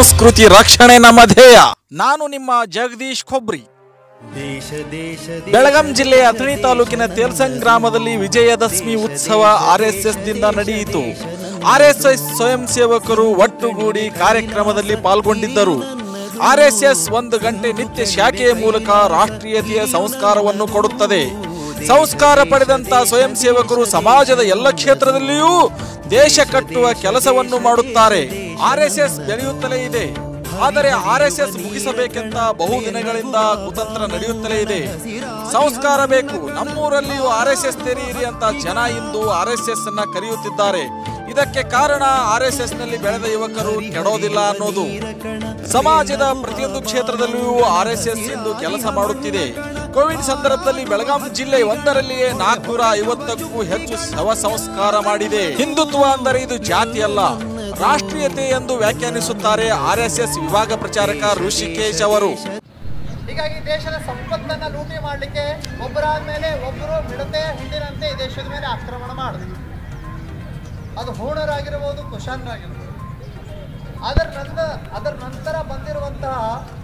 ಸಂಸ್ಕೃತಿ ರಕ್ಷಣೆ ನಮ್ಮ ಧ್ಯೇಯ ನಾನು ನಿಮ್ಮ ಜಗದೀಶ್ ಖೊಬ್ರಿ ದೇಶ ದೇಶ ಬೆಳಗಾಂ ಜಿಲ್ಲೆಯ ಅಥಣಿ ತಾಲೂಕಿನ ತೇಲ್ಸಂಗ್ ಗ್ರಾಮದಲ್ಲಿ ವಿಜಯದಶಮಿ ಉತ್ಸವ ಆರ್ಎಸ್ಎಸ್ ದಿಂದ ನಡೆಯಿತು ಆರ್ಎಸ್ಎಸ್ ಸ್ವಯಂ ಸೇವಕರು ಒಟ್ಟುಗೂಡಿ ಕಾರ್ಯಕ್ರಮದಲ್ಲಿ ಪಾಲ್ಗೊಂಡಿದ್ದರು ಆರ್ಎಸ್ಎಸ್ ಒಂದು ಗಂಟೆ ನಿತ್ಯ ಶಾಖೆಯ ಮೂಲಕ ರಾಷ್ಟ್ರೀಯತೆಯ ಸಂಸ್ಕಾರವನ್ನು ಕೊಡುತ್ತದೆ ಸಂಸ್ಕಾರ ಪಡೆದಂತ ಸ್ವಯಂ ಸೇವಕರು ಸಮಾಜದ ಎಲ್ಲ ಕ್ಷೇತ್ರದಲ್ಲಿಯೂ ದೇಶ ಕಟ್ಟುವ ಕೆಲಸವನ್ನು ಮಾಡುತ್ತಾರೆ ಆರ್ಎಸ್ಎಸ್ ಬೆಳೆಯುತ್ತಲೇ ಇದೆ ಆದರೆ ಆರ್ಎಸ್ಎಸ್ ಮುಗಿಸಬೇಕೆಂತ ಬಹು ದಿನಗಳಿಂದ ಕುತಂತ್ರ ನಡೆಯುತ್ತಲೇ ಇದೆ ಸಂಸ್ಕಾರ ಬೇಕು ನಮ್ಮೂರಲ್ಲಿಯೂ ಆರ್ಎಸ್ಎಸ್ ತೆರೆಯಿರಿ ಅಂತ ಜನ ಇಂದು ಆರ್ಎಸ್ಎಸ್ ಅನ್ನ ಕರೆಯುತ್ತಿದ್ದಾರೆ ಇದಕ್ಕೆ ಕಾರಣ ಆರ್ಎಸ್ಎಸ್ ನಲ್ಲಿ ಬೆಳೆದ ಯುವಕರು ಕೆಡೋದಿಲ್ಲ ಅನ್ನೋದು ಸಮಾಜದ ಪ್ರತಿಯೊಂದು ಕ್ಷೇತ್ರದಲ್ಲಿಯೂ ಆರ್ಎಸ್ಎಸ್ ಇಂದು ಕೆಲಸ ಮಾಡುತ್ತಿದೆ ಕೋವಿಡ್ ಸಂದರ್ಭದಲ್ಲಿ ಬೆಳಗಾಂ ಜಿಲ್ಲೆ ಒಂದರಲ್ಲಿಯೇ ನಾಲ್ಕುನೂರ ಐವತ್ತಕ್ಕೂ ಹೆಚ್ಚು ಶವ ಸಂಸ್ಕಾರ ಮಾಡಿದೆ ಹಿಂದುತ್ವ ಅಂದರೆ ಇದು ಜಾತಿ ಅಲ್ಲ ರಾಷ್ಟ್ರೀಯತೆ ಎಂದು ವ್ಯಾಖ್ಯಾನಿಸುತ್ತಾರೆ ಆರ್ಎಸ್ಎಸ್ ವಿಭಾಗ ಪ್ರಚಾರಕ ಋಷಿಕೇಶ್ ಅವರು ಹೀಗಾಗಿ ದೇಶದ ಸಂಪತ್ತನ್ನ ಲೂಟಿ ಮಾಡಲಿಕ್ಕೆ ಒಬ್ಬರಾದ ಮೇಲೆ ಒಬ್ಬರು ಮಿಡತೆ ಹಿಂಡಿನಂತೆ ಈ ದೇಶದ ಮೇಲೆ ಆಕ್ರಮಣ ಮಾಡಿದ್ರು ಅದು ಹೂಣರಾಗಿರ್ಬೋದು ಕುಶಾನರಾಗಿರ್ಬೋದು ಅದರ ನಂದ ಅದರ ನಂತರ ಬಂದಿರುವಂತಹ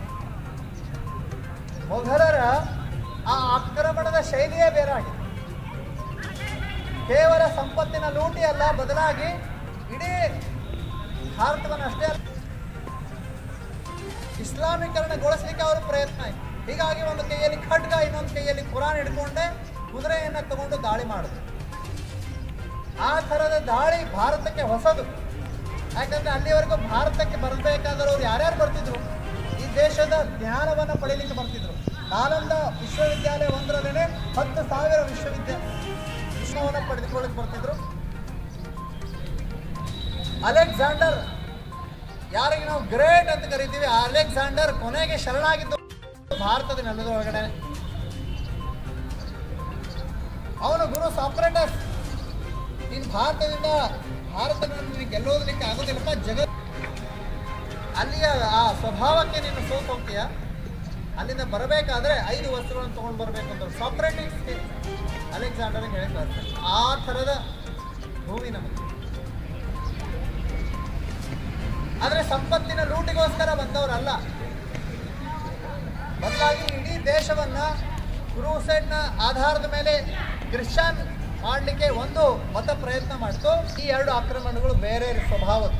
ಮೊಘಲರ ಆ ಆಕ್ರಮಣದ ಶೈಲಿಯೇ ಬೇರೆ ಆಗಿದೆ ಕೇವಲ ಸಂಪತ್ತಿನ ಲೂಟಿ ಅಲ್ಲ ಬದಲಾಗಿ ಇಡೀ ಭಾರತವನ್ನಷ್ಟೇ ಅಲ್ಲ ಇಸ್ಲಾಮೀಕರಣಗೊಳಿಸಲಿಕ್ಕೆ ಅವರ ಪ್ರಯತ್ನ ಆಯ್ತು ಹೀಗಾಗಿ ಒಂದು ಕೈಯಲ್ಲಿ ಖಡ್ಗ ಇನ್ನೊಂದು ಕೈಯಲ್ಲಿ ಕುರಾನ್ ಹಿಡ್ಕೊಂಡೆ ಕುದುರೆಯನ್ನು ತಗೊಂಡು ದಾಳಿ ಮಾಡಿದ್ರು ಆ ಥರದ ದಾಳಿ ಭಾರತಕ್ಕೆ ಹೊಸದು ಯಾಕಂದ್ರೆ ಅಲ್ಲಿವರೆಗೂ ಭಾರತಕ್ಕೆ ಬರಬೇಕಾದವರು ಯಾರ್ಯಾರು ಬರ್ತಿದ್ರು ಈ ದೇಶದ ಜ್ಞಾನವನ್ನು ಪಡೀಲಿಕ್ಕೆ ಬರ್ತಿದ್ರು ನಾಲಂದ ವಿಶ್ವವಿದ್ಯಾಲಯ ಒಂದರಲ್ಲೇ ಹತ್ತು ಸಾವಿರ ವಿಶ್ವವಿದ್ಯಾಲಯ ವಿಶ್ವವನ್ನು ಪಡೆದುಕೊಳ್ಳಕ್ಕೆ ಬರ್ತಿದ್ರು ಅಲೆಕ್ಸಾಂಡರ್ ಯಾರಿಗೆ ನಾವು ಗ್ರೇಟ್ ಅಂತ ಕರಿತೀವಿ ಆ ಅಲೆಕ್ಸಾಂಡರ್ ಕೊನೆಗೆ ಶರಣಾಗಿದ್ದು ಭಾರತದ ನೆಲದೊಳಗಡೆ ಅವನು ಗುರು ಸಾಕ್ರೆಟಸ್ ನೀನು ಭಾರತದಿಂದ ಭಾರತವನ್ನು ಗೆಲ್ಲೋದಕ್ಕೆ ಆಗೋದಿಲ್ಲಪ್ಪ ಜಗತ್ ಅಲ್ಲಿಯ ಆ ಸ್ವಭಾವಕ್ಕೆ ನೀನು ಸೋತು ಹೋಗ್ತೀಯ ಅಲ್ಲಿಂದ ಬರಬೇಕಾದ್ರೆ ಐದು ವಸ್ತುಗಳನ್ನು ತೊಗೊಂಡು ಬರಬೇಕು ಅಂತ ಸಾಕ್ರೆಟಿಸ್ ಅಲೆಕ್ಸಾಂಡರ್ಗೆ ಹೇಳಿ ಕಳಿಸ್ತಾರೆ ಆ ಥರದ ಭೂಮಿ ನಮಗೆ ಆದರೆ ಸಂಪತ್ತಿನ ಲೂಟಿಗೋಸ್ಕರ ಬಂದವರಲ್ಲ ಬದಲಾಗಿ ಇಡೀ ದೇಶವನ್ನ ಕ್ರೂಸೈಡ್ನ ಆಧಾರದ ಮೇಲೆ ಕ್ರಿಶ್ಚಿಯನ್ ಮಾಡಲಿಕ್ಕೆ ಒಂದು ಮತ ಪ್ರಯತ್ನ ಮಾಡ್ತು ಈ ಎರಡು ಆಕ್ರಮಣಗಳು ಬೇರೆ ಸ್ವಭಾವದ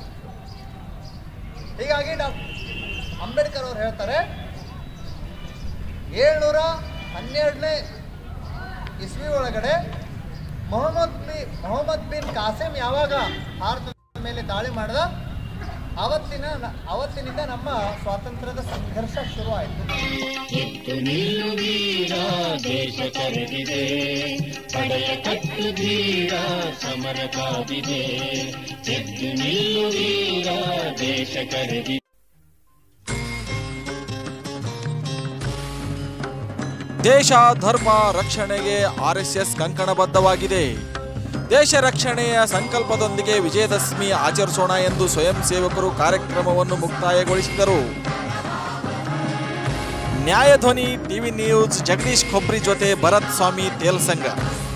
ಹೀಗಾಗಿ ಡಾಕ್ಟರ್ ಅಂಬೇಡ್ಕರ್ ಅವರು ಹೇಳ್ತಾರೆ ಏಳ್ನೂರ ಹನ್ನೆರಡನೇ ಇಸ್ವಿ ಒಳಗಡೆ ಮೊಹಮ್ಮದ್ ಬಿ ಮೊಹಮ್ಮದ್ ಬಿನ್ ಕಾಸಿಂ ಯಾವಾಗ ಭಾರತದ ಮೇಲೆ ದಾಳಿ ಮಾಡಿದ ಅವತ್ತಿನ ಅವತ್ತಿನಿಂದ ನಮ್ಮ ಸ್ವಾತಂತ್ರ್ಯದ ಸಂಘರ್ಷ ಶುರುವಾಯಿತು ಎದ್ದು ನಿಲ್ಲುವೀರ ದೇಶ ಕರೆದಿದೆ ಪಡೆಯ ಕಟ್ಟು ಧೀರ ಸಮರ ಕಾದಿದೆ ಎದ್ದು ನಿಲ್ಲುವೀರ ದೇಶ ಕರೆದಿದೆ ದೇಶ ಧರ್ಮ ರಕ್ಷಣೆಗೆ ಆರ್ಎಸ್ಎಸ್ ಕಂಕಣಬದ್ಧವಾಗಿದೆ ದೇಶ ರಕ್ಷಣೆಯ ಸಂಕಲ್ಪದೊಂದಿಗೆ ವಿಜಯದಶಮಿ ಆಚರಿಸೋಣ ಎಂದು ಸ್ವಯಂ ಸೇವಕರು ಕಾರ್ಯಕ್ರಮವನ್ನು ಮುಕ್ತಾಯಗೊಳಿಸಿದರು ನ್ಯಾಯಧ್ವನಿ ಟಿವಿ ನ್ಯೂಸ್ ಜಗದೀಶ್ ಖೊಬ್ರಿ ಜೊತೆ ಭರತ್ ಸ್ವಾಮಿ ತೇಲ್ಸಂಗ